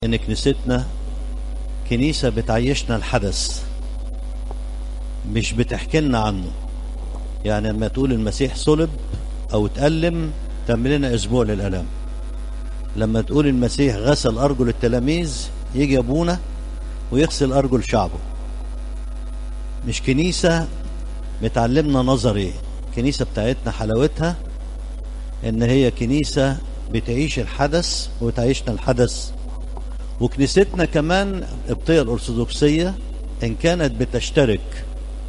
ان كنيستنا كنيسة بتعيشنا الحدث مش بتحكي لنا عنه يعني لما تقول المسيح صلب او اتألم تعمل لنا اسبوع للالام لما تقول المسيح غسل ارجل التلاميذ يجي ابونا ويغسل ارجل شعبه مش كنيسة بتعلمنا نظري كنيسة بتاعتنا حلاوتها ان هي كنيسة بتعيش الحدث وتعيشنا الحدث وكنيستنا كمان القبطية الأرثوذكسية إن كانت بتشترك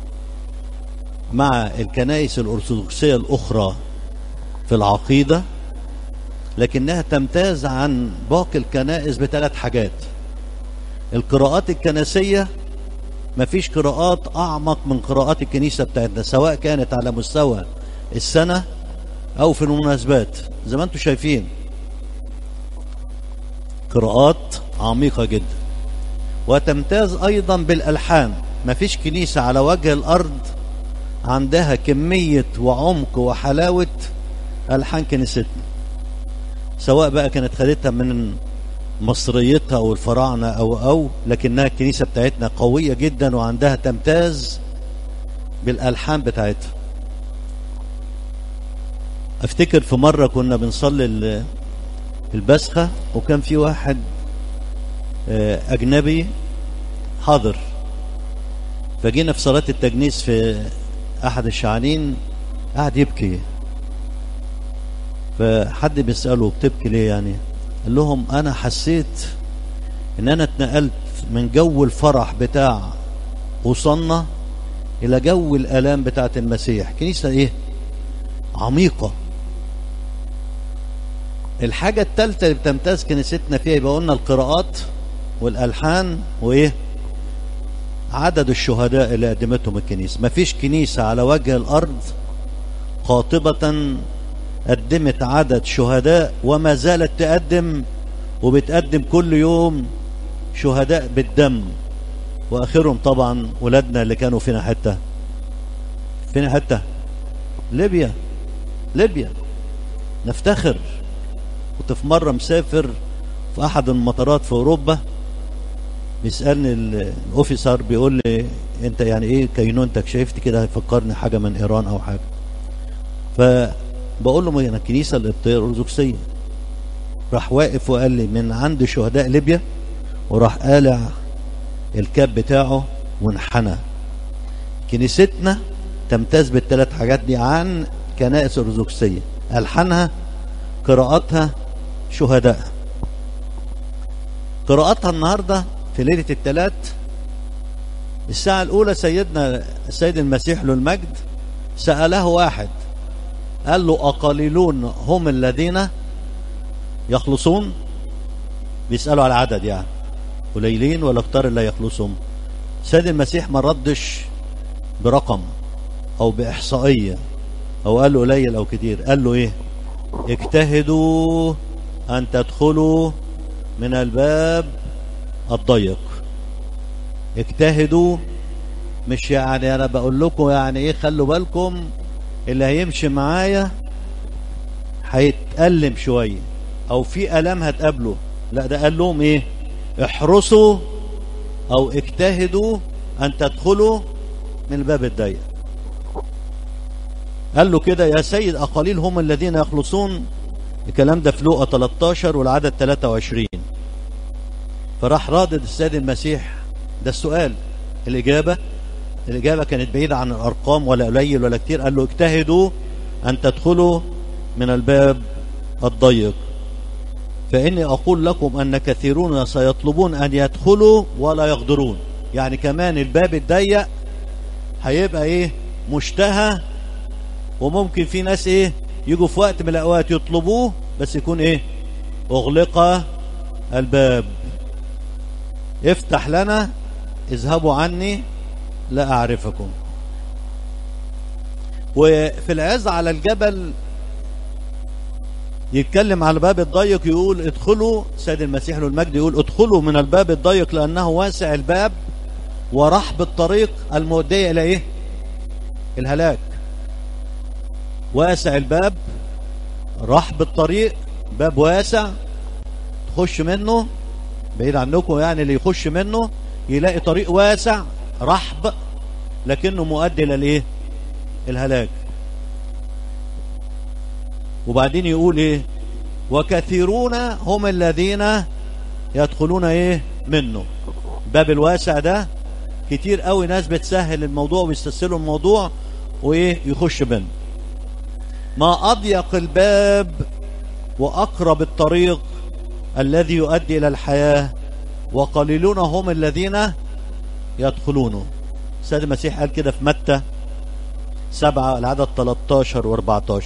مع الكنائس الأرثوذكسية الأخرى في العقيدة لكنها تمتاز عن باقي الكنائس بثلاث حاجات القراءات الكنسية مفيش قراءات أعمق من قراءات الكنيسة بتاعتنا سواء كانت على مستوى السنة أو في المناسبات زي ما انتم شايفين قراءات عميقة جدا وتمتاز أيضا بالألحان مفيش كنيسة على وجه الأرض عندها كمية وعمق وحلاوة ألحان كنيستنا سواء بقى كانت خدتها من مصريتها أو الفراعنة أو أو لكنها الكنيسة بتاعتنا قوية جدا وعندها تمتاز بالألحان بتاعتها أفتكر في مرة كنا بنصلي البسخة وكان في واحد أجنبي حاضر فجينا في صلاة التجنيس في أحد الشعانين قعد يبكي فحد بيسأله بتبكي ليه يعني قال لهم أنا حسيت إن أنا اتنقلت من جو الفرح بتاع وصلنا إلى جو الآلام بتاعة المسيح كنيسة إيه عميقة الحاجة الثالثة اللي بتمتاز كنيستنا فيها يبقى قلنا القراءات والألحان وإيه عدد الشهداء اللي قدمتهم الكنيسة مفيش كنيسة على وجه الأرض قاطبة قدمت عدد شهداء وما زالت تقدم وبتقدم كل يوم شهداء بالدم وآخرهم طبعا ولادنا اللي كانوا فينا حتة فينا حتة ليبيا ليبيا نفتخر كنت في مرة مسافر في أحد المطارات في أوروبا بيسألني الأوفيسر بيقول لي أنت يعني إيه كينونتك شايفت كده هيفكرني حاجة من إيران أو حاجة فبقول له ما أنا الكنيسة القبطية الأرثوذكسية راح واقف وقال لي من عند شهداء ليبيا وراح قالع الكاب بتاعه وانحنى كنيستنا تمتاز بالثلاث حاجات دي عن كنائس أرثوذكسية ألحانها قراءاتها شهداء قراءاتها النهاردة في ليلة الثلاث الساعة الأولى سيدنا السيد المسيح له المجد سأله واحد قال له أقليلون هم الذين يخلصون بيسألوا على عدد يعني قليلين ولا كتار اللي يخلصهم سيد المسيح ما ردش برقم أو بإحصائية أو قال له قليل أو كتير قال له إيه اجتهدوا أن تدخلوا من الباب الضيق اجتهدوا مش يعني أنا بقول لكم يعني إيه خلوا بالكم اللي هيمشي معايا هيتألم شوية أو في ألم هتقابله لا ده قال لهم إيه احرصوا أو اجتهدوا أن تدخلوا من الباب الضيق قال له كده يا سيد أقليل هم الذين يخلصون الكلام ده في لوقا 13 والعدد 23 فراح رادد السيد المسيح ده السؤال الإجابة الإجابة كانت بعيدة عن الأرقام ولا قليل ولا كتير قال له اجتهدوا أن تدخلوا من الباب الضيق فإني أقول لكم أن كثيرون سيطلبون أن يدخلوا ولا يقدرون يعني كمان الباب الضيق هيبقى إيه مشتهى وممكن في ناس ايه يجوا في وقت من الاوقات يطلبوه بس يكون ايه اغلق الباب افتح لنا اذهبوا عني لا اعرفكم وفي العز على الجبل يتكلم على الباب الضيق يقول ادخلوا سيد المسيح له المجد يقول ادخلوا من الباب الضيق لانه واسع الباب ورحب الطريق المؤدية الى ايه الهلاك واسع الباب رحب الطريق باب واسع تخش منه بعيد عنكم يعني اللي يخش منه يلاقي طريق واسع رحب لكنه مؤدي للايه الهلاك وبعدين يقول ايه وكثيرون هم الذين يدخلون ايه منه باب الواسع ده كتير قوي ناس بتسهل الموضوع ويستسهلوا الموضوع وايه يخش منه ما اضيق الباب واقرب الطريق الذي يؤدي الى الحياه وقليلون هم الذين يدخلونه السيد المسيح قال كده في متى سبعة العدد 13 و14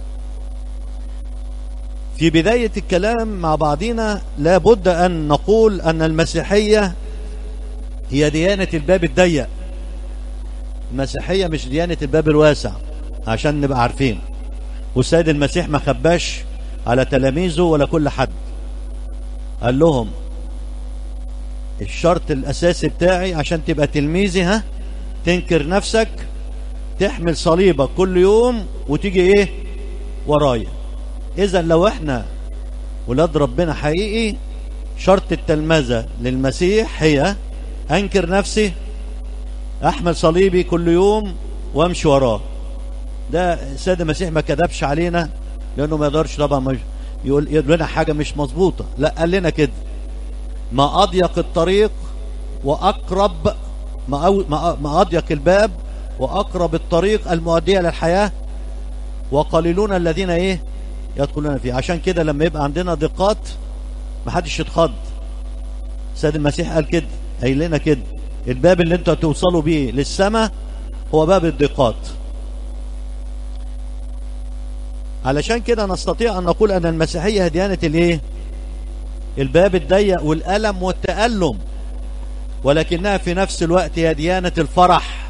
في بداية الكلام مع بعضنا لابد أن نقول أن المسيحية هي ديانة الباب الضيق المسيحية مش ديانة الباب الواسع عشان نبقى عارفين والسيد المسيح ما خباش على تلاميذه ولا كل حد قال لهم الشرط الأساسي بتاعي عشان تبقى تلميذي ها تنكر نفسك تحمل صليبك كل يوم وتيجي ايه ورايا اذا لو احنا ولاد ربنا حقيقي شرط التلمذة للمسيح هي انكر نفسي احمل صليبي كل يوم وامشي وراه ده السيد المسيح ما كذبش علينا لانه ما يقدرش طبعا مش يقول, يقول لنا حاجه مش مظبوطه لا قال لنا كده ما اضيق الطريق واقرب ما, أو ما, ما اضيق الباب واقرب الطريق المؤديه للحياه وقليلون الذين ايه يدخلون فيه عشان كده لما يبقى عندنا ضيقات ما حدش يتخض السيد المسيح قال كده قايل لنا كده الباب اللي انتوا هتوصلوا بيه للسماء هو باب الضيقات علشان كده نستطيع ان نقول ان المسيحيه ديانه الايه الباب الضيق والالم والتالم ولكنها في نفس الوقت هي ديانه الفرح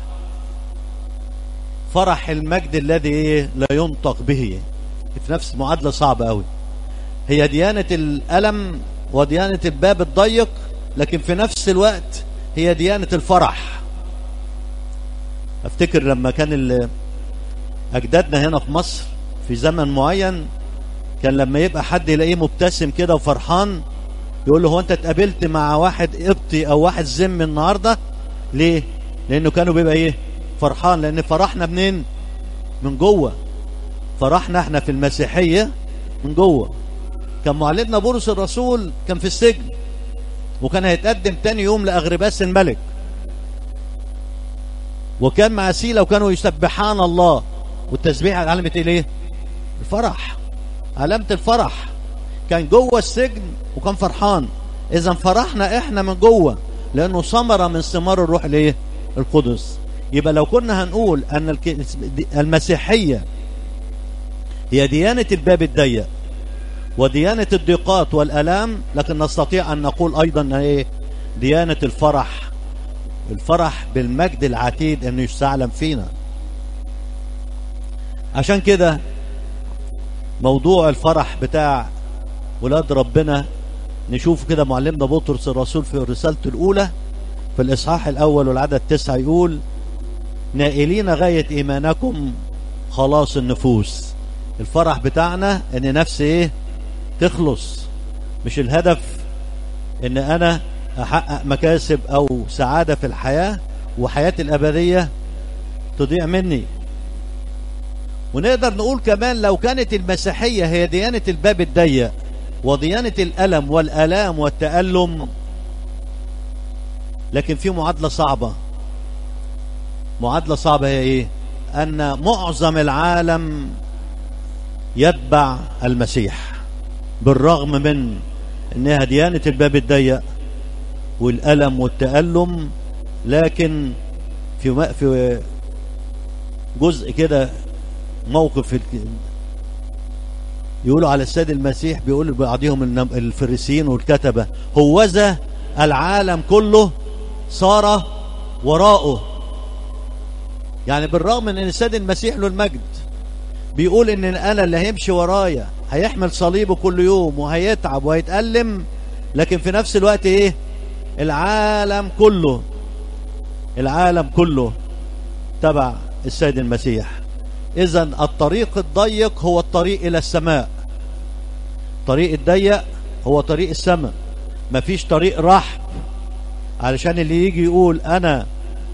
فرح المجد الذي ايه لا ينطق به في نفس معادله صعبه قوي هي ديانه الالم وديانه الباب الضيق لكن في نفس الوقت هي ديانه الفرح افتكر لما كان اجدادنا هنا في مصر في زمن معين كان لما يبقى حد يلاقيه مبتسم كده وفرحان يقول له هو انت اتقابلت مع واحد قبطي او واحد زم النهارده ليه لانه كانوا بيبقى ايه فرحان لان فرحنا منين من جوه فرحنا احنا في المسيحيه من جوه كان معلمنا بولس الرسول كان في السجن وكان هيتقدم تاني يوم لاغرباس الملك وكان مع سيلا وكانوا يسبحان الله والتسبيح علامه ايه الفرح علامه الفرح كان جوه السجن وكان فرحان اذا فرحنا احنا من جوه لانه ثمره من ثمار الروح الايه القدس يبقى لو كنا هنقول ان المسيحيه هي ديانه الباب الضيق وديانه الضيقات والالام لكن نستطيع ان نقول ايضا ايه ديانه الفرح الفرح بالمجد العتيد انه يستعلم فينا عشان كده موضوع الفرح بتاع ولاد ربنا نشوف كده معلمنا بطرس الرسول في رسالته الأولى في الإصحاح الأول والعدد تسعة يقول نائلين غاية إيمانكم خلاص النفوس الفرح بتاعنا إن نفس إيه تخلص مش الهدف إن أنا أحقق مكاسب أو سعادة في الحياة وحياتي الأبدية تضيع مني ونقدر نقول كمان لو كانت المسيحية هي ديانة الباب الضيق وديانة الألم والآلام والتألم لكن في معادلة صعبة معادلة صعبة هي إيه أن معظم العالم يتبع المسيح بالرغم من أنها ديانة الباب الضيق والألم والتألم لكن في في جزء كده موقف يقولوا على السيد المسيح بيقول بعضهم الفريسيين والكتبة هوذا العالم كله صار وراءه يعني بالرغم ان السيد المسيح له المجد بيقول ان انا اللي هيمشي ورايا هيحمل صليبه كل يوم وهيتعب وهيتألم لكن في نفس الوقت ايه العالم كله العالم كله تبع السيد المسيح اذا الطريق الضيق هو الطريق الى السماء الطريق الضيق هو طريق السماء مفيش طريق رحب علشان اللي يجي يقول انا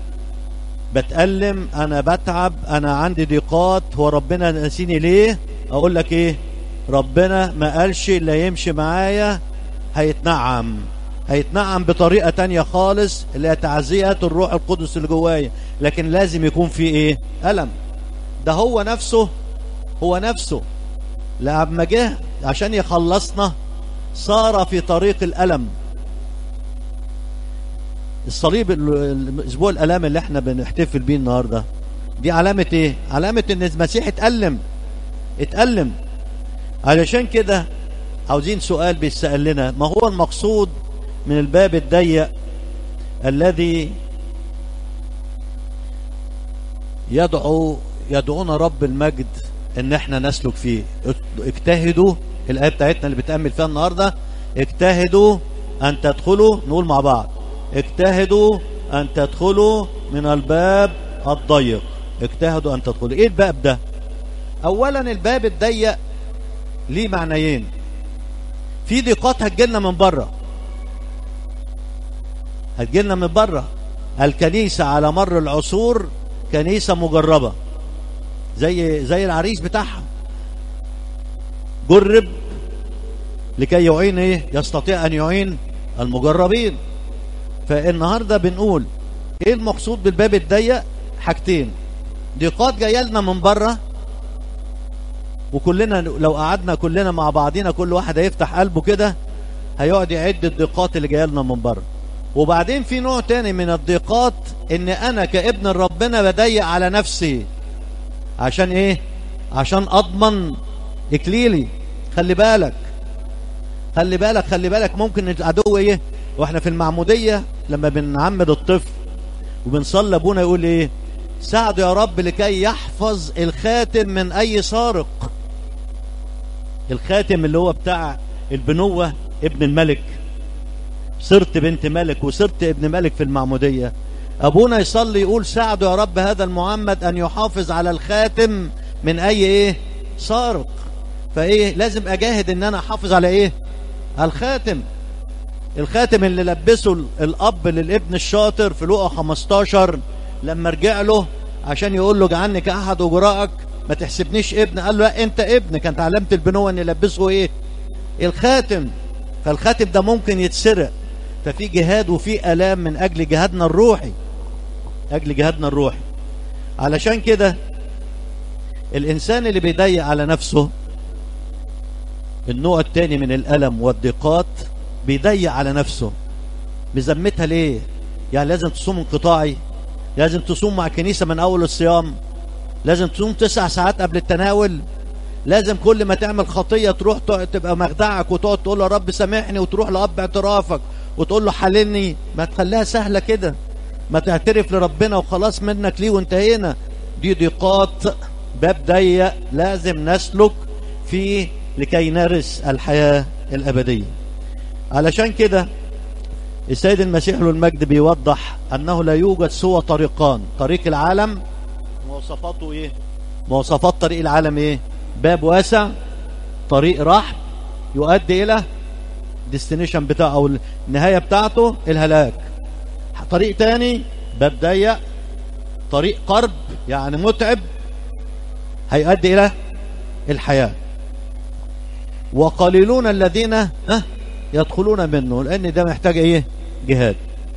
بتألم انا بتعب انا عندي ضيقات هو ربنا نسيني ليه اقول لك ايه ربنا ما قالش اللي يمشي معايا هيتنعم هيتنعم بطريقة تانية خالص اللي هي تعزية الروح القدس اللي جوايا لكن لازم يكون في ايه ألم ده هو نفسه هو نفسه لما جه عشان يخلصنا صار في طريق الألم الصليب الاسبوع الالام اللي احنا بنحتفل بيه النهارده دي علامه ايه علامه ان المسيح اتالم اتالم علشان كده عاوزين سؤال بيسال لنا ما هو المقصود من الباب الضيق الذي يدعو يدعونا رب المجد ان احنا نسلك فيه اجتهدوا الايه بتاعتنا اللي بتامل فيها النهارده اجتهدوا ان تدخلوا نقول مع بعض اجتهدوا ان تدخلوا من الباب الضيق اجتهدوا ان تدخلوا ايه الباب ده اولا الباب الضيق ليه معنيين في ضيقات هتجيلنا من بره هتجيلنا من بره الكنيسة على مر العصور كنيسة مجربة زي زي العريس بتاعها جرب لكي يعين ايه يستطيع ان يعين المجربين فالنهارده بنقول ايه المقصود بالباب الضيق حاجتين ضيقات جايه لنا من بره وكلنا لو قعدنا كلنا مع بعضينا كل واحد هيفتح قلبه كده هيقعد يعد الضيقات اللي جايه لنا من بره وبعدين في نوع تاني من الضيقات ان انا كابن ربنا بضيق على نفسي عشان ايه عشان اضمن اكليلي خلي بالك خلي بالك خلي بالك ممكن العدو ايه واحنا في المعمودية لما بنعمد الطفل وبنصلي ابونا يقول ايه ساعده يا رب لكي يحفظ الخاتم من اي سارق الخاتم اللي هو بتاع البنوة ابن الملك صرت بنت ملك وصرت ابن ملك في المعمودية ابونا يصلي يقول ساعده يا رب هذا المعمد ان يحافظ على الخاتم من اي ايه سارق فايه لازم اجاهد ان انا احافظ على ايه الخاتم الخاتم اللي لبسه الاب للابن الشاطر في لقا 15 لما رجع له عشان يقول له جعلني كاحد اجرائك ما تحسبنيش ابن قال له لا انت ابن كانت علامه البنوه ان يلبسه ايه الخاتم فالخاتم ده ممكن يتسرق ففي جهاد وفي الام من اجل جهادنا الروحي اجل جهادنا الروحي علشان كده الانسان اللي بيضيق على نفسه النوع الثاني من الالم والضيقات بيضيق على نفسه بذمتها ليه يعني لازم تصوم انقطاعي لازم تصوم مع الكنيسة من أول الصيام لازم تصوم تسع ساعات قبل التناول لازم كل ما تعمل خطية تروح تبقى مخدعك وتقعد تقول له رب سامحني وتروح لأب اعترافك وتقول له حللني ما تخليها سهلة كده ما تعترف لربنا وخلاص منك ليه وانتهينا دي ضيقات باب ضيق لازم نسلك فيه لكي نرث الحياة الأبدية علشان كده السيد المسيح له المجد بيوضح أنه لا يوجد سوى طريقان طريق العالم مواصفاته إيه مواصفات طريق العالم إيه باب واسع طريق رحب يؤدي إلى ديستنيشن بتاعه أو النهاية بتاعته الهلاك طريق تاني باب ضيق طريق قرب يعني متعب هيؤدي إلى الحياة وقليلون الذين ها يدخلون منه لأن ده محتاج إيه جهاد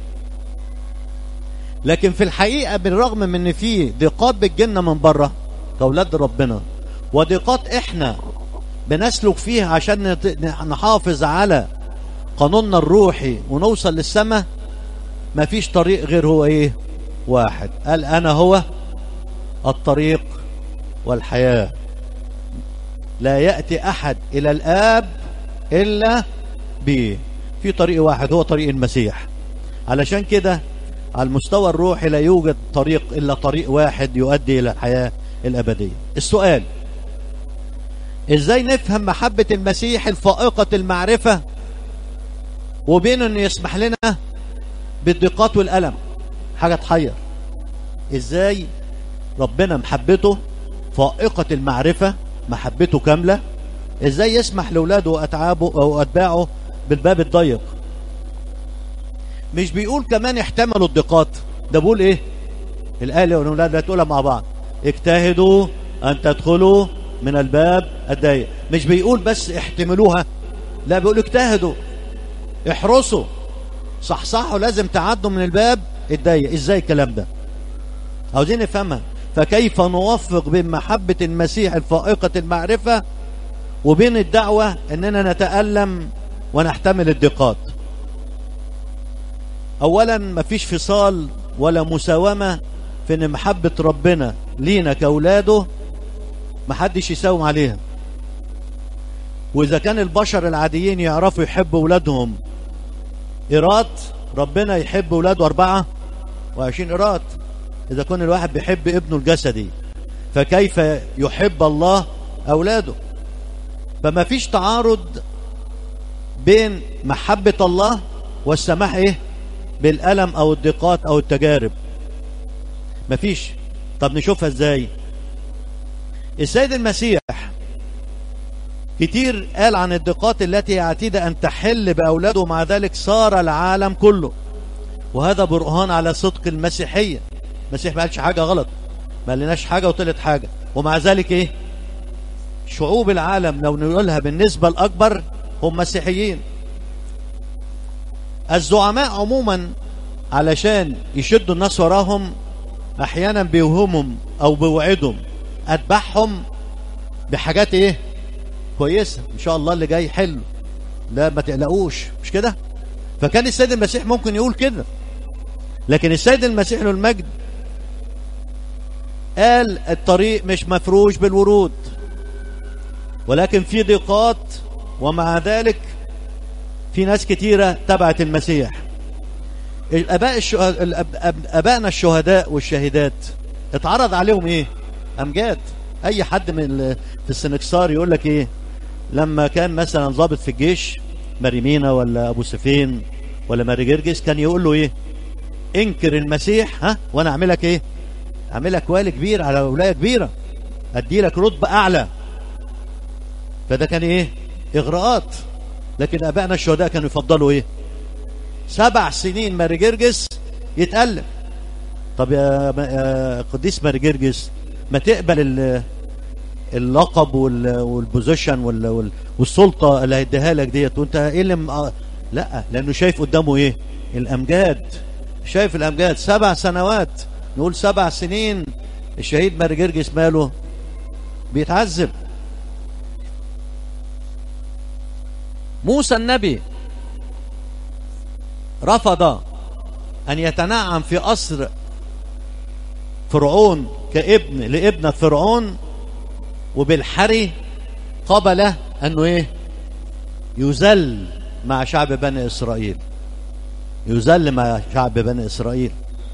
لكن في الحقيقة بالرغم من ان في ضيقات بتجيلنا من بره كأولاد ربنا وضيقات احنا بنسلك فيها عشان نحافظ على قانوننا الروحي ونوصل للسماء مفيش طريق غير هو ايه واحد قال انا هو الطريق والحياة لا يأتي احد الى الاب الا بيه في طريق واحد هو طريق المسيح علشان كده على المستوى الروحي لا يوجد طريق إلا طريق واحد يؤدي إلى الحياة الأبدية السؤال إزاي نفهم محبة المسيح الفائقة المعرفة وبين أنه يسمح لنا بالضيقات والألم حاجة تحير إزاي ربنا محبته فائقة المعرفة محبته كاملة إزاي يسمح لأولاده وأتعابه أو أتباعه بالباب الضيق مش بيقول كمان احتملوا الضيقات ده بيقول ايه الآية والأولاد لا تقولها مع بعض اجتهدوا أن تدخلوا من الباب الضيق مش بيقول بس احتملوها لا بيقول اجتهدوا احرصوا صحصحوا لازم تعدوا من الباب الضيق ازاي الكلام ده عاوزين نفهمها فكيف نوفق بين محبة المسيح الفائقة المعرفة وبين الدعوة اننا نتألم ونحتمل الضيقات اولا مفيش فصال ولا مساومة في ان محبة ربنا لينا كأولاده محدش يساوم عليها واذا كان البشر العاديين يعرفوا يحبوا اولادهم ايراد ربنا يحب اولاده اربعة وعشرين ايراد اذا كان الواحد بيحب ابنه الجسدي فكيف يحب الله اولاده فما فيش تعارض بين محبة الله والسماح ايه بالألم او الضيقات او التجارب مفيش طب نشوفها ازاي السيد المسيح كتير قال عن الضيقات التي يعتيد أن تحل بأولاده مع ذلك صار العالم كله وهذا برهان على صدق المسيحية المسيح ما قالش حاجة غلط ما قالناش حاجة وطلت حاجة ومع ذلك ايه شعوب العالم لو نقولها بالنسبة الأكبر هم مسيحيين الزعماء عموما علشان يشدوا الناس وراهم احيانا بيوهمهم او بيوعدهم اتبعهم بحاجات ايه كويسه ان شاء الله اللي جاي حلو لا ما تقلقوش مش كده فكان السيد المسيح ممكن يقول كده لكن السيد المسيح له المجد قال الطريق مش مفروش بالورود ولكن في ضيقات ومع ذلك في ناس كتيرة تبعت المسيح الاباء الشهداء ابائنا الشهداء والشهيدات اتعرض عليهم ايه امجاد اي حد من في السنكسار يقول لك ايه لما كان مثلا ضابط في الجيش مريمينا ولا ابو سفين ولا ماري جرجس كان يقول له ايه انكر المسيح ها وانا اعملك ايه اعملك والي كبير على ولايه كبيره ادي لك رتبه اعلى فده كان ايه اغراءات لكن ابائنا الشهداء كانوا يفضلوا ايه سبع سنين ماري جرجس يتألم طب يا, يا قديس ماري جرجس ما تقبل اللقب والبوزيشن والسلطة اللي هيديها لك ديت وانت ايه اللي م... لا لانه شايف قدامه ايه الامجاد شايف الامجاد سبع سنوات نقول سبع سنين الشهيد ماري جرجس ماله بيتعذب موسى النبي رفض أن يتنعم في قصر فرعون كابن لابنة فرعون وبالحري قبل أنه إيه يذل مع شعب بني إسرائيل يذل مع شعب بني إسرائيل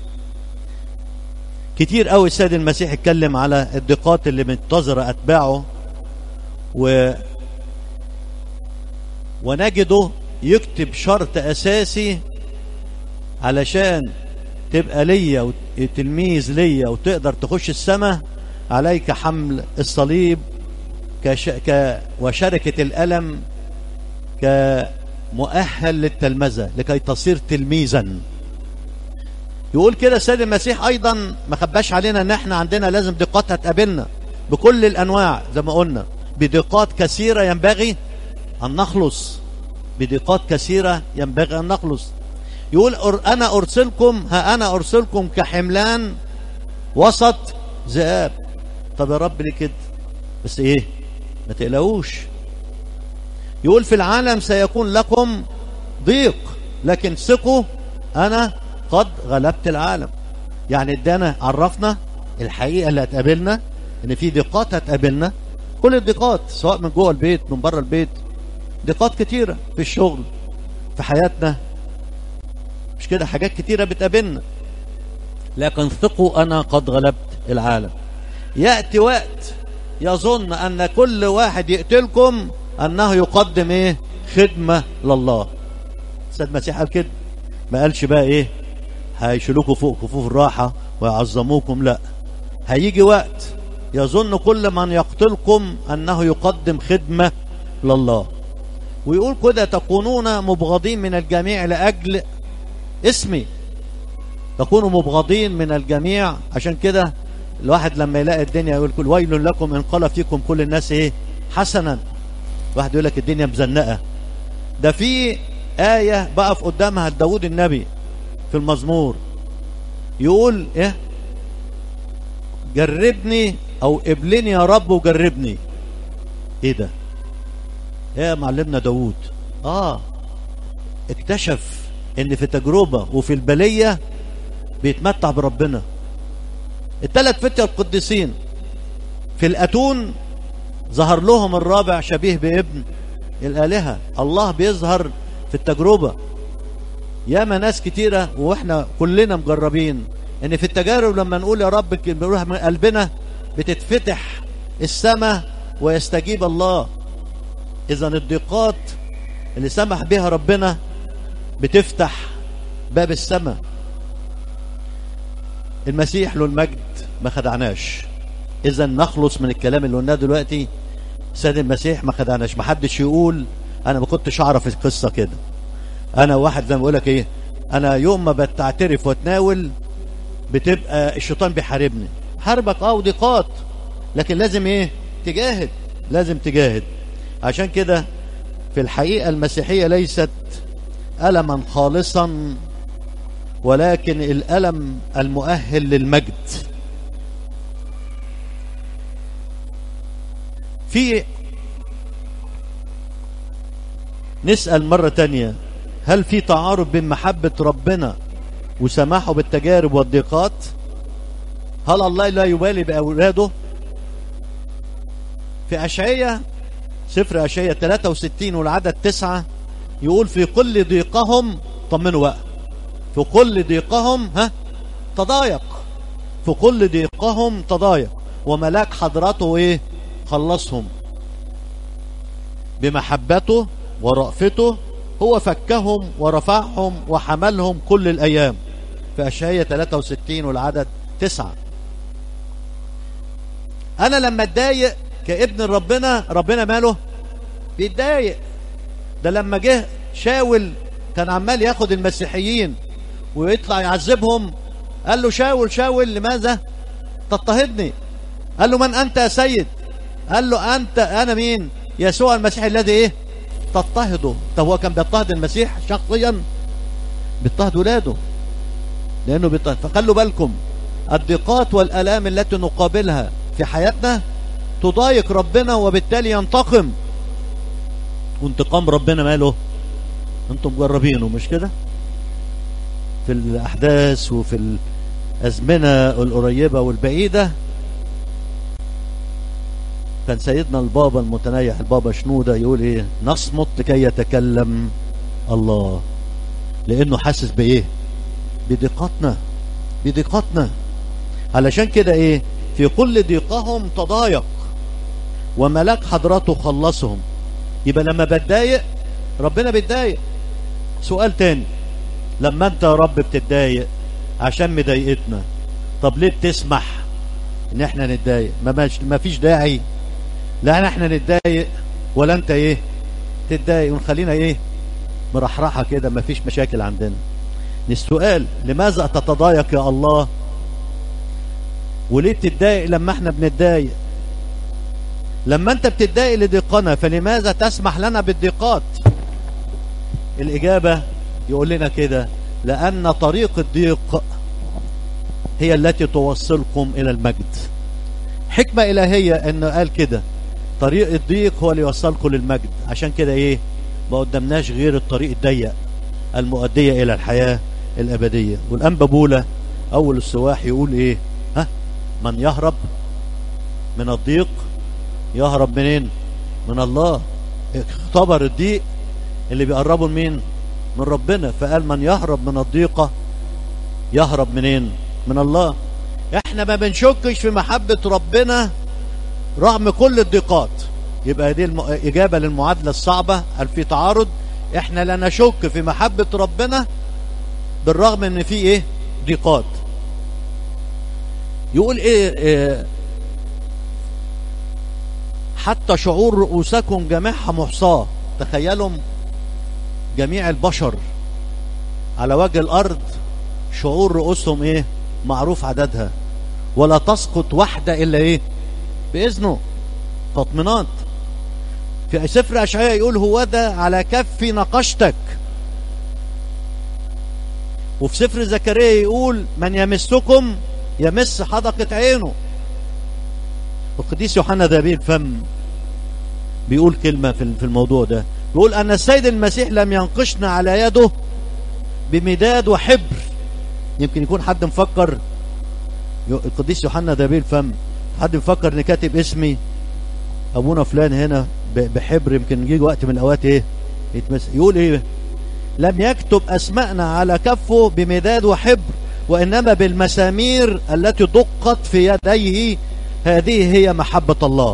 كتير قوي السيد المسيح اتكلم على الضيقات اللي منتظرة أتباعه و ونجده يكتب شرط أساسي علشان تبقى ليا وتلميذ ليا وتقدر تخش السماء عليك حمل الصليب كش... ك... وشركة الألم كمؤهل للتلمذة لكي تصير تلميذا يقول كده السيد المسيح أيضا ما خباش علينا أن احنا عندنا لازم دقات هتقابلنا بكل الأنواع زي ما قلنا بدقات كثيرة ينبغي أن نخلص بدقات كثيرة ينبغي أن نخلص يقول أنا أرسلكم ها أنا أرسلكم كحملان وسط ذئاب طب يا رب ليه كده بس إيه ما تقلقوش يقول في العالم سيكون لكم ضيق لكن ثقوا أنا قد غلبت العالم يعني ادانا عرفنا الحقيقة اللي هتقابلنا ان في ضيقات هتقابلنا كل الضيقات سواء من جوه البيت من بره البيت ضيقات كتيرة في الشغل في حياتنا مش كده حاجات كتيرة بتقابلنا لكن ثقوا أنا قد غلبت العالم يأتي وقت يظن أن كل واحد يقتلكم أنه يقدم إيه خدمة لله سيد المسيح قال كده ما قالش بقى إيه هيشيلوكوا فوق كفوف الراحة ويعظموكم لا هيجي وقت يظن كل من يقتلكم أنه يقدم خدمة لله ويقول كده تكونون مبغضين من الجميع لأجل اسمي تكونوا مبغضين من الجميع عشان كده الواحد لما يلاقي الدنيا يقول كل ويل لكم ان قال فيكم كل الناس ايه حسنا واحد يقول لك الدنيا مزنقه ده في آية بقف قدامها داود النبي في المزمور يقول ايه جربني او قبلني يا رب وجربني ايه ده ايه يا معلمنا داود اه اكتشف ان في تجربة وفي البلية بيتمتع بربنا الثلاث فتية القديسين في الأتون ظهر لهم الرابع شبيه بابن الآلهة الله بيظهر في التجربة ياما ناس كتيرة واحنا كلنا مجربين ان في التجارب لما نقول يا رب بنروح من قلبنا بتتفتح السماء ويستجيب الله اذا الضيقات اللي سمح بها ربنا بتفتح باب السماء المسيح له المجد ما خدعناش اذا نخلص من الكلام اللي قلناه دلوقتي سيد المسيح ما خدعناش ما حدش يقول انا ما كنتش اعرف القصه كده انا واحد زي ما بقول لك ايه انا يوم ما بتعترف واتناول بتبقى الشيطان بيحاربني حاربك اه وضيقات لكن لازم ايه تجاهد لازم تجاهد عشان كده في الحقيقه المسيحيه ليست الما خالصا ولكن الالم المؤهل للمجد في نسأل مرة تانية هل في تعارض بين محبة ربنا وسماحه بالتجارب والضيقات هل الله لا يبالي بأولاده في أشعية سفر أشعية 63 والعدد 9 يقول في كل ضيقهم طمنوا بقى في كل ضيقهم ها تضايق في كل ضيقهم تضايق وملاك حضرته ايه خلصهم بمحبته ورأفته هو فكهم ورفعهم وحملهم كل الأيام في أشعية 63 والعدد 9 أنا لما اتضايق كابن ربنا ربنا ماله بيتضايق ده لما جه شاول كان عمال ياخد المسيحيين ويطلع يعذبهم قال له شاول شاول لماذا تضطهدني قال له من أنت يا سيد قال له أنت أنا مين يسوع المسيح الذي إيه تضطهده طب هو كان بيضطهد المسيح شخصيا بيضطهد ولاده لأنه بيضطهد فخلوا بالكم الضيقات والآلام التي نقابلها في حياتنا تضايق ربنا وبالتالي ينتقم وانتقام ربنا ماله انتم مجربينه مش كده في الأحداث وفي الأزمنة القريبة والبعيدة كان سيدنا البابا المتنيح البابا شنودة يقول ايه نصمت لكي يتكلم الله لانه حاسس بايه بضيقاتنا بضيقاتنا علشان كده ايه في كل ضيقهم تضايق وملاك حضرته خلصهم يبقى لما بتضايق ربنا بيتضايق سؤال تاني لما انت يا رب بتتضايق عشان مضايقتنا طب ليه بتسمح ان احنا نتضايق ما فيش داعي لا احنا نتضايق ولا انت ايه تتضايق ونخلينا ايه مرحرحة كده ما فيش مشاكل عندنا السؤال لماذا تتضايق يا الله وليه بتتضايق لما احنا بنتضايق لما انت بتتضايق لضيقنا فلماذا تسمح لنا بالضيقات الاجابة يقول لنا كده لان طريق الضيق هي التي توصلكم الى المجد حكمة الهية انه قال كده طريق الضيق هو اللي يوصلكم للمجد عشان كده ايه ما قدامناش غير الطريق الضيق المؤدية الى الحياة الابدية والانبا بولا اول السواح يقول ايه ها من يهرب من الضيق يهرب منين من الله اختبر الضيق اللي بيقربوا لمين من ربنا فقال من يهرب من الضيقة يهرب منين من الله احنا ما بنشكش في محبة ربنا رغم كل الضيقات يبقى دي الم... إجابة للمعادلة الصعبة هل في تعارض احنا لا نشك في محبة ربنا بالرغم ان في ايه ضيقات يقول ايه, إيه حتى شعور رؤوسكم جميعها محصاة تخيلوا جميع البشر على وجه الارض شعور رؤوسهم ايه معروف عددها ولا تسقط واحدة الا ايه باذنه تطمينات في سفر اشعياء يقول هو ده على كفي نقشتك وفي سفر زكريا يقول من يمسكم يمس حدقة عينه القديس يوحنا ذبيل الفم بيقول كلمة في الموضوع ده بيقول أن السيد المسيح لم ينقشنا على يده بمداد وحبر يمكن يكون حد مفكر القديس يوحنا ذبيل الفم حد مفكر ان كاتب اسمي ابونا فلان هنا بحبر يمكن يجي وقت من الاوقات ايه يتمس يقول ايه لم يكتب اسماءنا على كفه بمداد وحبر وانما بالمسامير التي دقت في يديه هذه هي محبة الله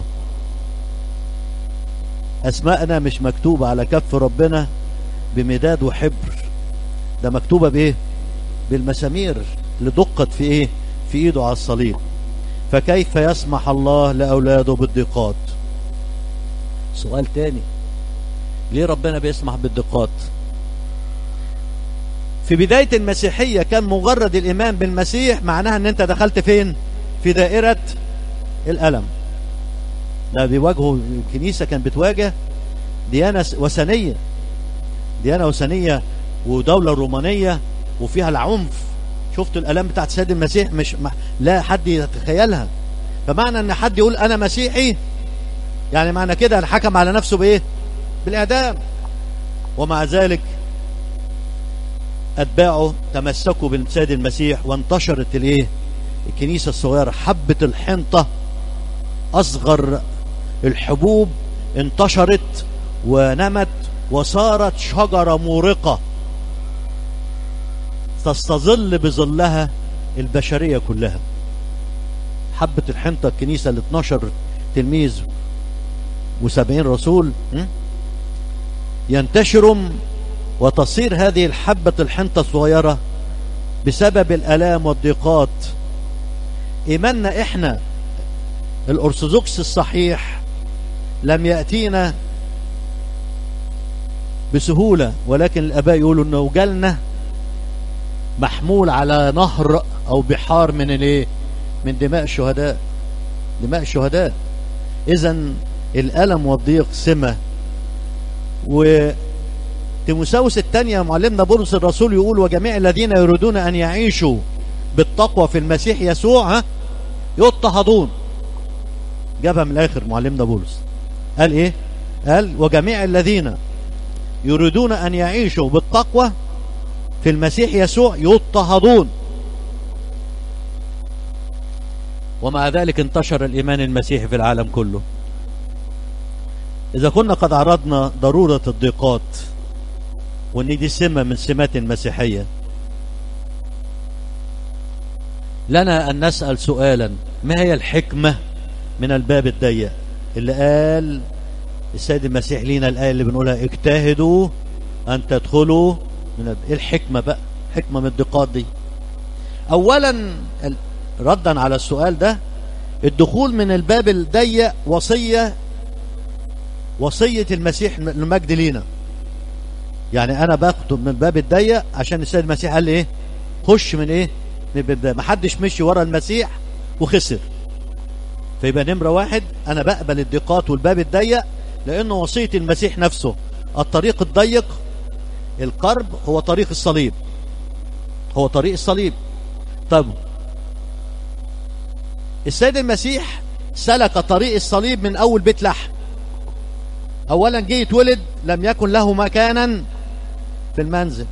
اسماءنا مش مكتوبة على كف ربنا بمداد وحبر ده مكتوبة بايه بالمسامير اللي دقت في ايه في ايده على الصليب فكيف يسمح الله لاولاده بالضيقات سؤال تاني ليه ربنا بيسمح بالضيقات في بداية المسيحية كان مجرد الإيمان بالمسيح معناها أن أنت دخلت فين في دائرة الألم ده بيواجهوا الكنيسة كانت بتواجه ديانة وثنية ديانة وثنية ودولة رومانية وفيها العنف شفت الألم بتاعت سيد المسيح مش ما لا حد يتخيلها فمعنى أن حد يقول أنا مسيحي يعني معنى كده حكم على نفسه بإيه بالإعدام ومع ذلك أتباعه تمسكوا بالسيد المسيح وانتشرت الايه الكنيسة الصغيرة حبة الحنطة أصغر الحبوب انتشرت ونمت وصارت شجرة مورقة تستظل بظلها البشرية كلها حبة الحنطة الكنيسة ال 12 تلميذ و70 رسول ينتشروا وتصير هذه الحبة الحنطة الصغيرة بسبب الألام والضيقات إيماننا إحنا الأرثوذكس الصحيح لم يأتينا بسهولة ولكن الآباء يقولوا أنه جالنا محمول على نهر أو بحار من الايه من دماء الشهداء دماء الشهداء إذا الألم والضيق سمة و تيموساوس الثانية معلمنا بولس الرسول يقول وجميع الذين يريدون أن يعيشوا بالتقوى في المسيح يسوع ها يضطهدون جابها من الآخر معلمنا بولس قال إيه قال وجميع الذين يريدون أن يعيشوا بالتقوى في المسيح يسوع يضطهدون ومع ذلك انتشر الإيمان المسيحي في العالم كله إذا كنا قد عرضنا ضرورة الضيقات وان دي سمة من سمات المسيحية لنا أن نسأل سؤالا ما هي الحكمة من الباب الضيق اللي قال السيد المسيح لينا الآية اللي بنقولها اجتهدوا أن تدخلوا من ايه الحكمة بقى حكمة من الضيقات دي أولا ردا على السؤال ده الدخول من الباب الضيق وصية وصية المسيح المجد لينا يعني انا باخده من الباب الضيق عشان السيد المسيح قال لي ايه خش من ايه من الباب ده محدش مشي ورا المسيح وخسر فيبقى نمره واحد انا بقبل الضيقات والباب الضيق لانه وصيه المسيح نفسه الطريق الضيق القرب هو طريق الصليب هو طريق الصليب طب السيد المسيح سلك طريق الصليب من اول بيت لحم اولا جه يتولد لم يكن له مكانا في المنزل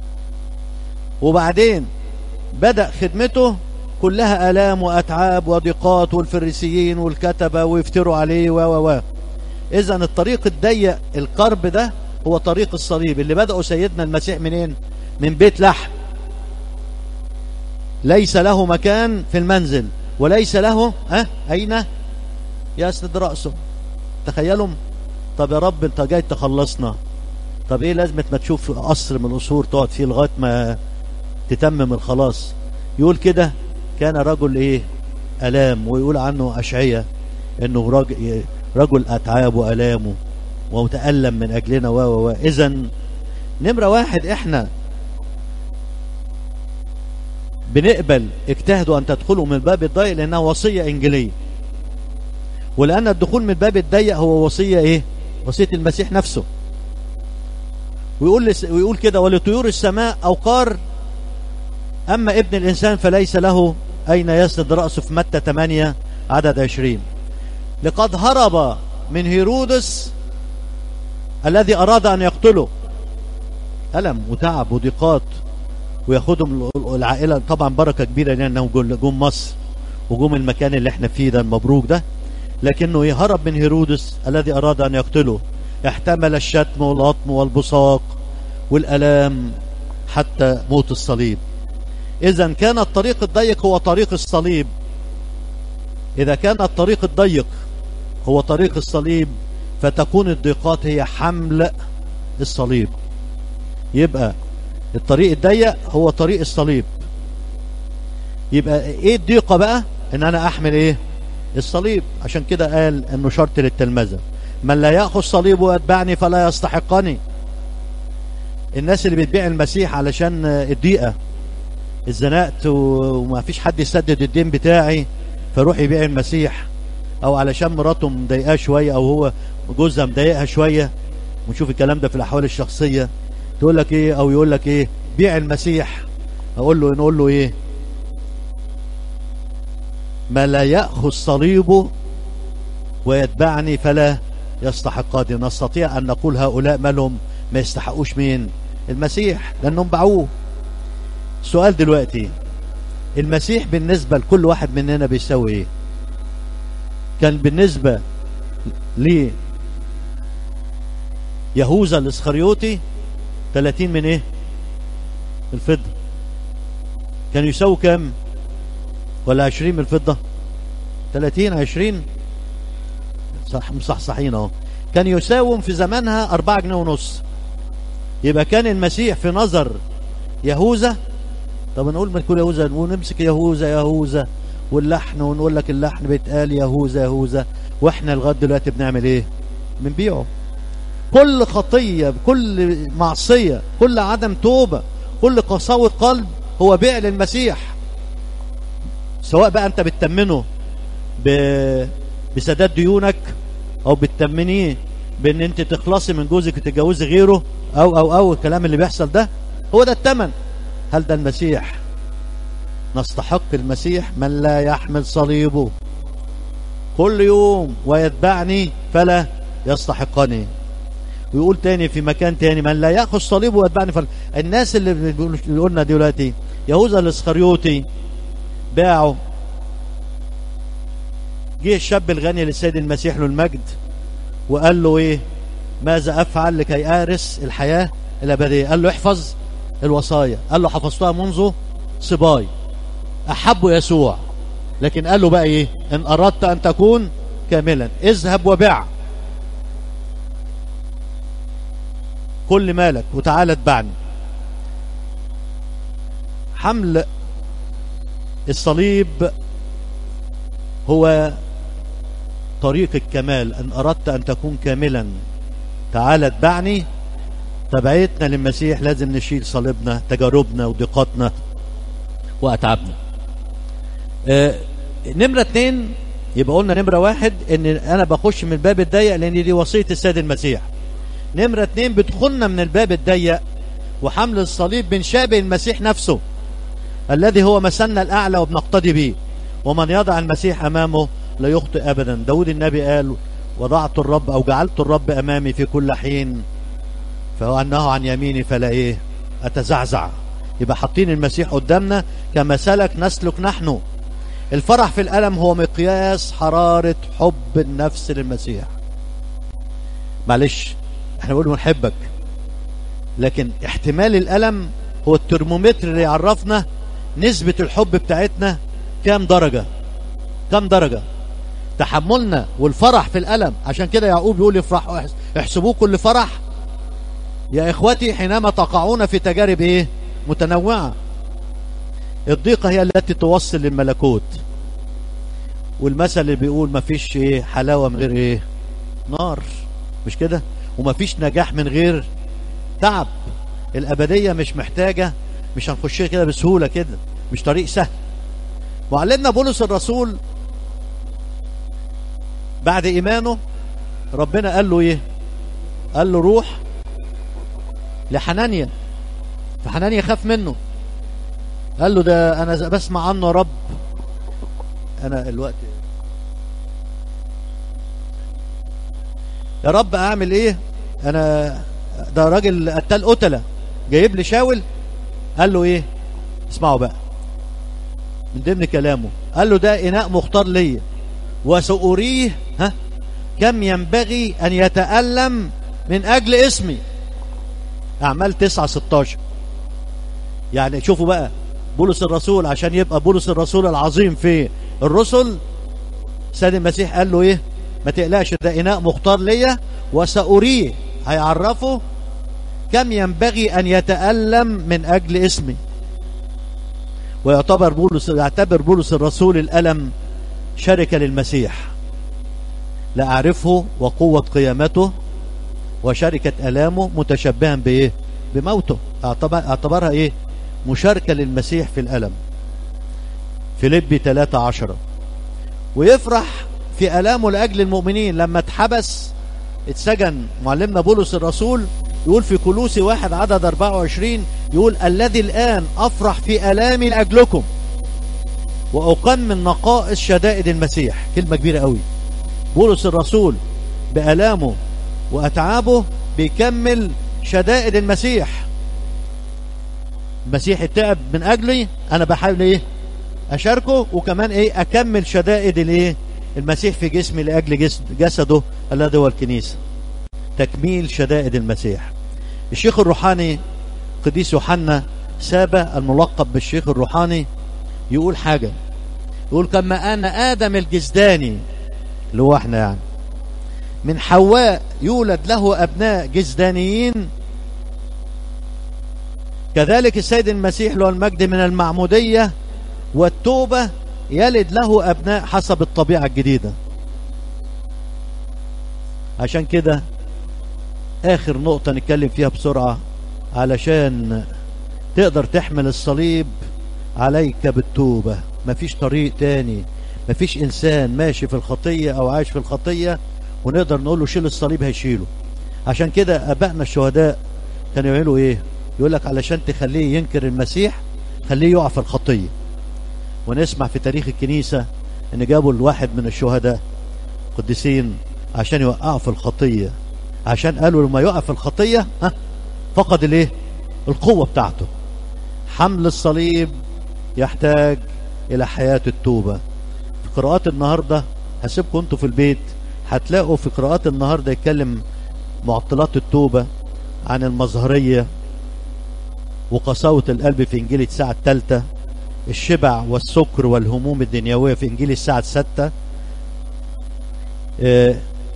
وبعدين بدأ خدمته كلها آلام وأتعاب وضيقات والفريسيين والكتبة ويفتروا عليه و و و إذا الطريق الضيق القرب ده هو طريق الصليب اللي بدأه سيدنا المسيح منين؟ من بيت لحم ليس له مكان في المنزل وليس له أه؟ أين يسند رأسه تخيلوا طب يا رب انت جاي تخلصنا طب ايه لازمة ما تشوف قصر من القصور تقعد فيه لغاية ما تتمم الخلاص يقول كده كان رجل ايه الام ويقول عنه اشعية انه رجل, رجل اتعاب والامه ومتألم من اجلنا و و اذا نمرة واحد احنا بنقبل اجتهدوا أن تدخلوا من الباب الضيق لأنها وصية إنجيلية ولأن الدخول من الباب الضيق هو وصية إيه وصية المسيح نفسه ويقول لس... ويقول كده ولطيور السماء أوقار أما ابن الإنسان فليس له أين يسند رأسه في متى 8 عدد 20 لقد هرب من هيرودس الذي أراد أن يقتله ألم وتعب وضيقات وياخدهم العائلة طبعا بركة كبيرة لأنهم جم مصر وجم المكان اللي احنا فيه ده المبروك ده لكنه يهرب من هيرودس الذي أراد أن يقتله احتمل الشتم واللطم والبصاق والألام حتى موت الصليب إذا كان الطريق الضيق هو طريق الصليب إذا كان الطريق الضيق هو طريق الصليب فتكون الضيقات هي حمل الصليب يبقى الطريق الضيق هو طريق الصليب يبقى ايه الضيقة بقى ان انا احمل ايه الصليب عشان كده قال انه شرط للتلمذة من لا يأخذ صليبه ويتبعني فلا يستحقني الناس اللي بتبيع المسيح علشان الضيقة اتزنقت وما فيش حد يسدد الدين بتاعي فروح يبيع المسيح او علشان مراته مضايقاه شويه او هو جوزها مضايقها شويه ونشوف الكلام ده في الاحوال الشخصيه تقول لك ايه او يقول لك ايه بيع المسيح اقول له نقول له ايه ما لا ياخذ صليبه ويتبعني فلا يستحقني نستطيع ان نقول هؤلاء مالهم ما يستحقوش مين المسيح لانهم باعوه سؤال دلوقتي المسيح بالنسبه لكل واحد مننا بيساوي ايه كان بالنسبة ل يهوذا الاسخريوطي 30 من ايه الفضة كان يساوي كام ولا 20 من الفضة 30 20 صح مصحصحين اهو كان يساوم في زمانها 4 جنيه ونص يبقى كان المسيح في نظر يهوذا طب نقول من كل يهوذا ونمسك يهوذا يهوذا واللحن ونقول لك اللحن بيتقال يهوذا يهوذا واحنا لغايه دلوقتي بنعمل ايه بنبيعه كل خطيه كل معصيه كل عدم توبه كل قساوه قلب هو بيع للمسيح سواء بقى انت بتتمنه ب... بسداد ديونك او بتتمنيه بان انت تخلصي من جوزك وتتجوزي غيره او او او الكلام اللي بيحصل ده هو ده الثمن هل ده المسيح نستحق المسيح من لا يحمل صليبه كل يوم ويتبعني فلا يستحقني ويقول تاني في مكان تاني من لا ياخذ صليبه ويتبعني فلا الناس اللي اللي قلنا دلوقتي يهوذا الاسخريوطي باعه جه الشاب الغني للسيد المسيح له المجد وقال له ايه ماذا افعل لكي ارث الحياه الابديه قال له احفظ الوصايا قال له حفظتها منذ صباي أحب يسوع لكن قال له بقى إيه إن أردت أن تكون كاملا اذهب وبع كل مالك وتعال اتبعني حمل الصليب هو طريق الكمال ان اردت ان تكون كاملا تعال اتبعني تبعيتنا للمسيح لازم نشيل صليبنا تجاربنا وضيقاتنا واتعابنا آه نمرة اتنين يبقى قلنا نمرة واحد ان انا بخش من الباب الضيق لان دي وصية السيد المسيح نمرة اتنين بدخلنا من الباب الضيق وحمل الصليب بنشابه المسيح نفسه الذي هو مثلنا الاعلى وبنقتدي به ومن يضع المسيح امامه لا يخطئ ابدا داود النبي قال وضعت الرب او جعلت الرب امامي في كل حين فهو انه عن يميني فلا ايه اتزعزع يبقى حاطين المسيح قدامنا كما سلك نسلك نحن الفرح في الألم هو مقياس حرارة حب النفس للمسيح معلش احنا بنقول بنحبك لكن احتمال الألم هو الترمومتر اللي يعرفنا نسبة الحب بتاعتنا كام درجة كام درجة تحملنا والفرح في الألم عشان كده يعقوب يقول افرحوا احسبوه كل فرح يا إخوتي حينما تقعون في تجارب إيه متنوعة الضيقة هي التي توصل للملكوت والمثل اللي بيقول ما فيش ايه حلاوة من غير ايه نار مش كده وما فيش نجاح من غير تعب الأبدية مش محتاجة مش هنخش كده بسهولة كده مش طريق سهل معلمنا بولس الرسول بعد ايمانه ربنا قال له ايه قال له روح لحنانيا فحنانيا خاف منه قال له ده انا بسمع عنه يا رب انا الوقت يا رب اعمل ايه انا ده راجل قتال قتله جايب لي شاول قال له ايه اسمعوا بقى من ضمن كلامه قال له ده اناء مختار ليا وسأريه ها كم ينبغي ان يتألم من اجل اسمي اعمال 9 16 يعني شوفوا بقى بولس الرسول عشان يبقى بولس الرسول العظيم في الرسل سيد المسيح قال له ايه ما تقلقش ده اناء مختار ليا وسأريه هيعرفه كم ينبغي ان يتألم من اجل اسمي ويعتبر بولس يعتبر بولس الرسول الألم شركة للمسيح لأعرفه وقوة قيامته وشركة ألامه متشبها بإيه بموته اعتبر اعتبرها إيه مشاركة للمسيح في الألم فيليبي 13 ويفرح في ألامه لأجل المؤمنين لما اتحبس اتسجن معلمنا بولس الرسول يقول في كلوسي واحد عدد 24 يقول الذي الآن أفرح في ألامي لأجلكم وأقمن نقائص شدائد المسيح كلمة كبيرة قوي بولس الرسول بألامه وأتعابه بيكمل شدائد المسيح المسيح التعب من أجلي أنا بحاول إيه أشاركه وكمان إيه أكمل شدائد الإيه المسيح في جسمي لأجل جسد جسده الذي هو الكنيسة تكميل شدائد المسيح الشيخ الروحاني قديس يوحنا سابة الملقب بالشيخ الروحاني يقول حاجة يقول كما أن آدم الجزداني اللي هو احنا يعني من حواء يولد له أبناء جزدانيين كذلك السيد المسيح له المجد من المعمودية والتوبة يلد له أبناء حسب الطبيعة الجديدة عشان كده آخر نقطة نتكلم فيها بسرعة علشان تقدر تحمل الصليب عليك بالتوبة مفيش طريق تاني مفيش إنسان ماشي في الخطية أو عايش في الخطية ونقدر نقول له شيل الصليب هيشيله عشان كده أبائنا الشهداء كانوا يعملوا إيه يقول لك علشان تخليه ينكر المسيح خليه يقع في الخطية ونسمع في تاريخ الكنيسة ان جابوا الواحد من الشهداء قديسين عشان يوقعوا في الخطية عشان قالوا لما يقع في الخطية ها فقد الايه القوة بتاعته حمل الصليب يحتاج الى حياة التوبة في قراءات النهاردة هسيبكم انتوا في البيت هتلاقوا في قراءات النهاردة يتكلم معطلات التوبة عن المظهرية وقساوة القلب في انجيل الساعة الثالثة الشبع والسكر والهموم الدنيوية في انجيل الساعة الستة آه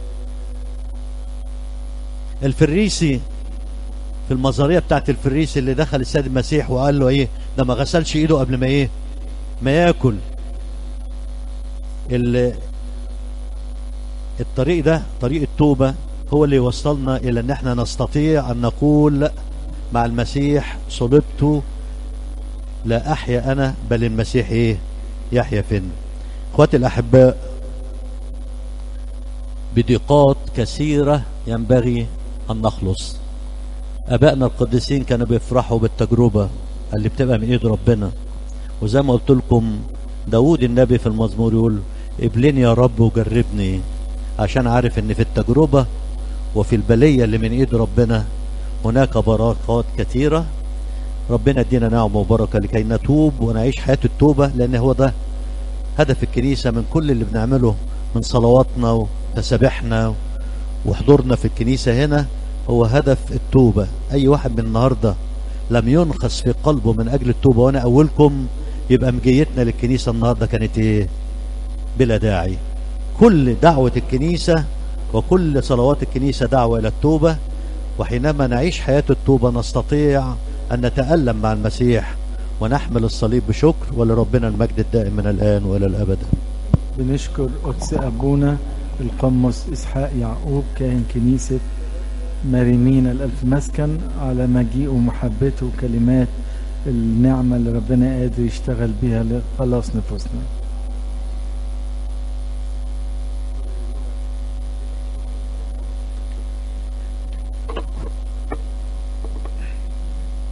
الفريسي في المظهرية بتاعت الفريسي اللي دخل السيد المسيح وقال له ايه ده ما غسلش ايده قبل ما ايه ما ياكل الطريق ده طريق التوبة هو اللي يوصلنا الى ان احنا نستطيع ان نقول مع المسيح صلبت لا احيا انا بل المسيح ايه يحيا فينا اخواتي الاحباء بضيقات كثيرة ينبغي ان نخلص ابائنا القديسين كانوا بيفرحوا بالتجربة اللي بتبقى من ايد ربنا وزي ما قلت لكم داود النبي في المزمور يقول ابلني يا رب وجربني عشان عارف ان في التجربة وفي البلية اللي من ايد ربنا هناك بركات كثيرة ربنا يدينا نعمة وبركة لكي نتوب ونعيش حياة التوبة لان هو ده هدف الكنيسة من كل اللي بنعمله من صلواتنا وتسابيحنا وحضورنا في الكنيسة هنا هو هدف التوبة اي واحد من النهاردة لم ينخس في قلبه من اجل التوبة وانا اولكم يبقى مجيتنا للكنيسة النهاردة كانت ايه بلا داعي كل دعوة الكنيسة وكل صلوات الكنيسة دعوة إلى التوبة وحينما نعيش حياة التوبة نستطيع أن نتألم مع المسيح ونحمل الصليب بشكر ولربنا المجد الدائم من الآن وإلى الأبد بنشكر قدس أبونا القمص إسحاق يعقوب كاهن كنيسة مريمين الألف مسكن على مجيئه ومحبته وكلمات النعمة اللي ربنا قادر يشتغل بيها لخلاص نفوسنا